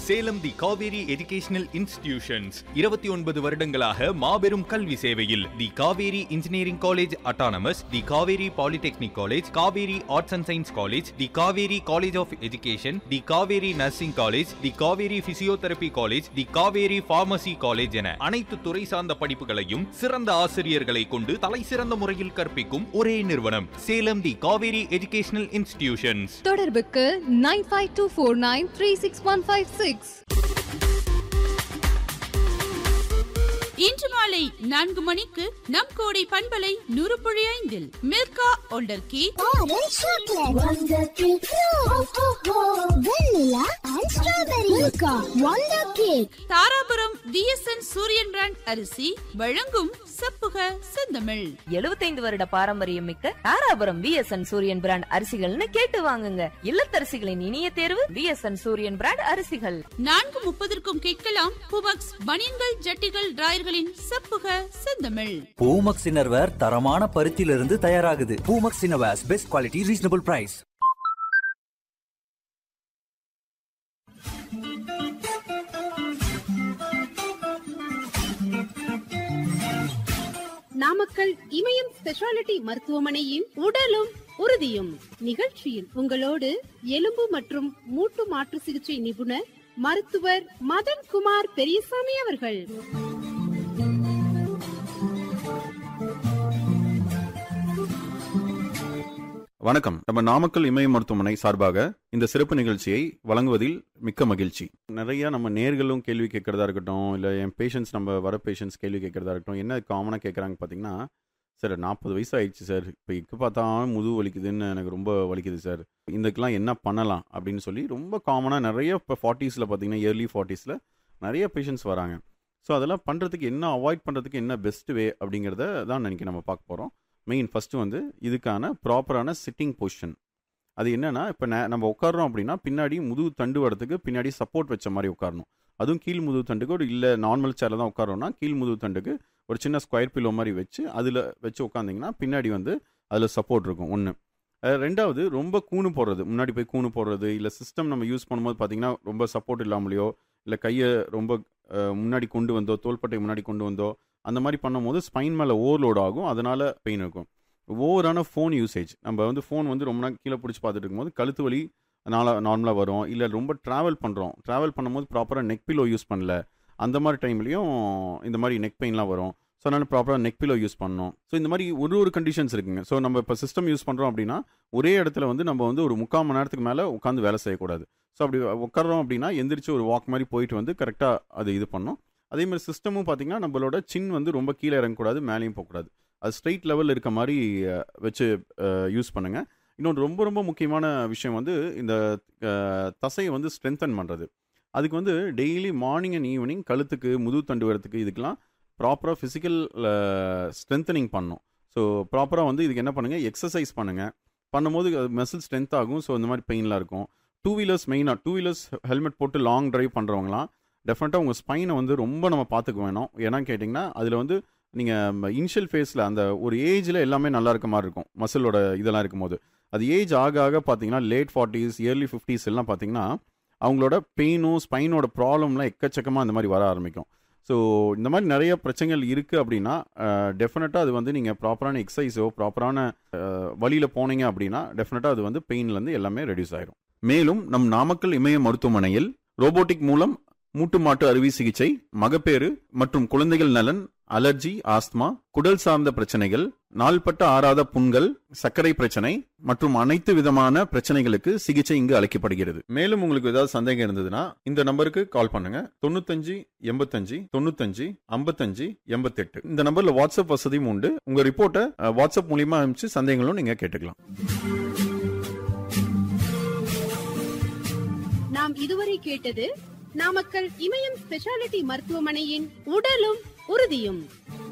Salem the Kaveri educational institutions இருபத்தி ஒன்பது வருடங்களாக மாபெரும் கல்வி சேவையில் the Kaveri engineering college autonomous the Kaveri polytechnic college Kaveri arts and science college the Kaveri college of education the Kaveri nursing college the Kaveri physiotherapy college the Kaveri pharmacy college என அனைத்து துறை சார்ந்த படிப்புகளையும் சிறந்த ஆசிரியர்களை கொண்டு தலை சிறந்த முறையில் கற்பிக்கும் ஒரே நிறுவனம் Salem the Kaveri educational institutions தொடர்புக்கு nine five two four nine three six one five six இன்று மாலை நான்கு மணிக்கு நம் கோடை பண்பலை நூறு புள்ளி ஐந்தில் Milka Wonder Cake Orange chocolate, Wonder Cake, oh, oh, oh. vanilla and strawberry, Milka, Wonder Cake. Dharapuram VSN Suriyan brand அரிசி வழங்கும் சப்புக செந்தமிழ் 75 வருட பாரம்பரியம் மிக்க தாராபுரம் விஎஸ்என் சூரியன் பிராண்ட் அரிசிகள்னு கேட்டு வாங்குங்க இல்லத்தரசிகளின் இனிய தேர்வு விஎஸ்என் சூரியன் பிராண்ட் அரிசிகள் நான்கு முப்பதற்கும் கேட்கலாம் புமக்ஸ் பனியன்கள் ஜட்டிகள் டிராயர்களின் சப்புக செந்தமிழ் பூமக்ஸ் இன்னர்வேர் தரமான பருத்தியிலிருந்து தயாராகுது Poomex innerwears best quality reasonable price Namakkal Imayam speciality மருத்துவமனையின் உடலும் உறுதியும் நிகழ்ச்சியில் உங்களோடு எலும்பு மற்றும் மூட்டு மாற்று சிகிச்சை நிபுணர் மருத்துவர் மதன் குமார் பெரியசாமி அவர்கள் வணக்கம் நம்ம நாமக்கல் இமய மருத்துவமனை சார்பாக இந்த சிறப்பு நிகழ்ச்சியை வழங்குவதில் மிக்க மகிழ்ச்சி நிறைய நம்ம நேர்களும் கேள்வி கேட்கறதா இருக்கட்டும் இல்லை என் பேஷண்ட்ஸ் நம்ம வர பேஷண்ட்ஸ் கேள்வி கேட்கறதா இருக்கட்டும் என்ன காமனாக கேட்குறாங்க பார்த்தீங்கன்னா சார் நாற்பது வயசு ஆயிடுச்சு சார் இப்போ இக்கு பார்த்தா முதுகு வலிக்குதுன்னு எனக்கு ரொம்ப வலிக்குது சார் இதுக்கெல்லாம் என்ன பண்ணலாம் அப்படின்னு சொல்லி ரொம்ப காமனாக நிறைய இப்போ ஃபார்ட்டிஸில் பார்த்தீங்கன்னா இயர்லி ஃபார்ட்டிஸில் நிறைய பேஷண்ட்ஸ் வராங்க ஸோ அதெல்லாம் பண்ணுறதுக்கு என்ன அவாய்ட் பண்ணுறதுக்கு என்ன பெஸ்ட் வே அப்படிங்கிறத தான் இன்னைக்கு நம்ம பார்க்க போகிறோம் மெயின் ஃபஸ்ட்டு வந்து இதுக்கான ப்ராப்பரான சிட்டிங் பொசிஷன் அது என்னன்னா இப்போ நம்ம உட்காரோம் அப்படின்னா பின்னாடி முதுகு தண்டு வரதுக்கு பின்னாடி சப்போர்ட் வச்ச மாதிரி உட்காரணும் அதுவும் கீழ் முதுகு தண்டுக்கு ஒரு இல்லை நார்மல் சேரில் தான் உட்காரோம்னா கீழ் முதுகு தண்டுக்கு ஒரு சின்ன ஸ்கொயர் பில்லோ மாதிரி வச்சு அதில் வச்சு உட்காந்திங்கன்னா பின்னாடி வந்து அதில் சப்போர்ட் இருக்கும் ஒன்று ரெண்டாவது ரொம்ப கூணு போடுறது முன்னாடி போய் கூணு போடுறது இல்லை சிஸ்டம் நம்ம யூஸ் பண்ணும்போது பார்த்தீங்கன்னா ரொம்ப சப்போர்ட் இல்லாமலையோ இல்லை கையை ரொம்ப அஹ், முன்னாடி கொண்டு வந்தோ தோள்பட்டை முன்னாடி கொண்டு வந்தோ அந்த மாதிரி பண்ணும்போது ஸ்பைன் மேலே ஓவர்லோட் ஆகும் அதனால பெயின் இருக்கும் ஓவரான ஃபோன் யூசேஜ் நம்ம வந்து ஃபோன் வந்து ரொம்ப நேரம் கீழே பிடிச்சி பார்த்துட்டு இருக்கும்போது கழுத்து வலி நாளா நார்மலாக வரும் இல்லை ரொம்ப ட்ராவல் பண்ணுறோம் ட்ராவல் பண்ணும்போது ப்ராப்பராக நெக் பிலோ யூஸ் பண்ணல அந்த மாதிரி டைம்லையும் இந்த மாதிரி நெக் பெயின்லாம் வரும் ஸோ அதனால ப்ராப்பராக நெக் பிலோ யூஸ் பண்ணணும் ஸோ இந்த மாதிரி ஒரு ஒரு கண்டிஷன்ஸ் இருக்குங்க ஸோ நம்ம இப்போ சிஸ்டம் யூஸ் பண்ணுறோம் அப்படின்னா ஒரே இடத்துல வந்து நம்ம வந்து ஒரு முக்கால் மணி நேரத்துக்கு மேலே உட்காந்து வேலை செய்யக்கூடாது ஸோ அப்படி உட்காரோம் அப்படின்னா எந்திரிச்சு ஒரு வாக் மாதிரி போயிட்டு வந்து கரெக்டாக அது இது பண்ணும் அதே மாதிரி சிஸ்டமும் பார்த்தீங்கன்னா நம்மளோட சின் வந்து ரொம்ப கீழே இறங்கக்கூடாது மேலேயும் போகக்கூடாது அது ஸ்ட்ரைட் லெவலில் இருக்க மாதிரி அஹ், வச்சு யூஸ் பண்ணுங்கள் இன்னொன்று ரொம்ப ரொம்ப முக்கியமான விஷயம் வந்து இந்த அஹ், தசையை வந்து ஸ்ட்ரென்தன் பண்ணுறது அதுக்கு வந்து டெய்லி மார்னிங் அண்ட் ஈவினிங் கழுத்துக்கு முதுகு தண்டு வரத்துக்கு இதுக்கெல்லாம் ப்ராப்பராக ஃபிசிக்கல் ஸ்ட்ரென்தனிங் பண்ணணும் ஸோ ப்ராப்பராக வந்து இதுக்கு என்ன பண்ணுங்கள் எக்ஸசைஸ் பண்ணுங்கள் பண்ணும்போது அது மசில் ஸ்ட்ரென்த் ஆகும் ஸோ இந்த மாதிரி பெயின்லாம் இருக்கும் டூ வீலர்ஸ் மெயினாக டூ வீலர்ஸ் ஹெல்மெட் போட்டு லாங் டிரைவ் பண்ணுறவங்களாம் டெஃபினட்டாக உங்கள் ஸ்பைனை வந்து ரொம்ப நம்ம பார்த்துக்க வேணும் ஏன்னா கேட்டிங்கன்னா அதில் வந்து நீங்கள் இனிஷியல் ஃபேஸில் அந்த ஒரு ஏஜில் எல்லாமே நல்லா இருக்க மாதிரி இருக்கும் மசிலோட இதெல்லாம் இருக்கும்போது அது ஏஜ் ஆக ஆக பார்த்தீங்கன்னா லேட் ஃபார்ட்டிஸ் இயர்லி ஃபிஃப்டிஸ் எல்லாம் பார்த்தீங்கன்னா அவங்களோட பெயினும் ஸ்பைனோட ப்ராப்ளம்லாம் எக்கச்சக்கமாக இந்த மாதிரி வர ஆரம்பிக்கும் ஸோ இந்த மாதிரி நிறைய பிரச்சனைகள் இருக்குது அப்படின்னா டெஃபினட்டாக அது வந்து நீங்கள் ப்ராப்பரான எக்ஸசைஸோ ப்ராப்பரான வழியில் போனீங்க அப்படின்னா டெஃபினட்டாக அது வந்து பெயின்லேருந்து எல்லாமே ரெடியூஸ் ஆயிரும் மேலும் நம் நாமக்கல் இமய மருத்துவமனையில் ரோபோட்டிக் மூலம் மூட்டு மாட்டு அறுவை சிகிச்சை மகப்பேறு மற்றும் குழந்தைகள் நலன் அலர்ஜி ஆஸ்துமா குடல் சார்ந்த பிரச்சனைகள் நாள்பட்ட ஆறாத புண்கள் சர்க்கரை பிரச்சனை மற்றும் அனைத்து விதமான பிரச்சனைகளுக்கு சிகிச்சை இங்கு அளிக்கப்படுகிறது மேலும் உங்களுக்கு ஏதாவது சந்தேகம் இருந்ததுன்னா இந்த நம்பருக்கு கால் பண்ணுங்க தொண்ணூத்தஞ்சு எண்பத்தஞ்சு தொண்ணூத்தஞ்சு ஐம்பத்தஞ்சு எண்பத்தெட்டு இந்த நம்பர்ல வாட்ஸ்அப் வசதியும் உண்டு உங்க ரிப்போர்ட்டை அஹ், வாட்ஸ்அப் மூலியமா அனுப்பிச்சு சந்தேகங்களும் நீங்க கேட்டுக்கலாம் நாம் இதுவரை கேட்டது நாமக்கல் இமயம் ஸ்பெஷாலிட்டி மருத்துவமனையின் உடலும் உறுதியும்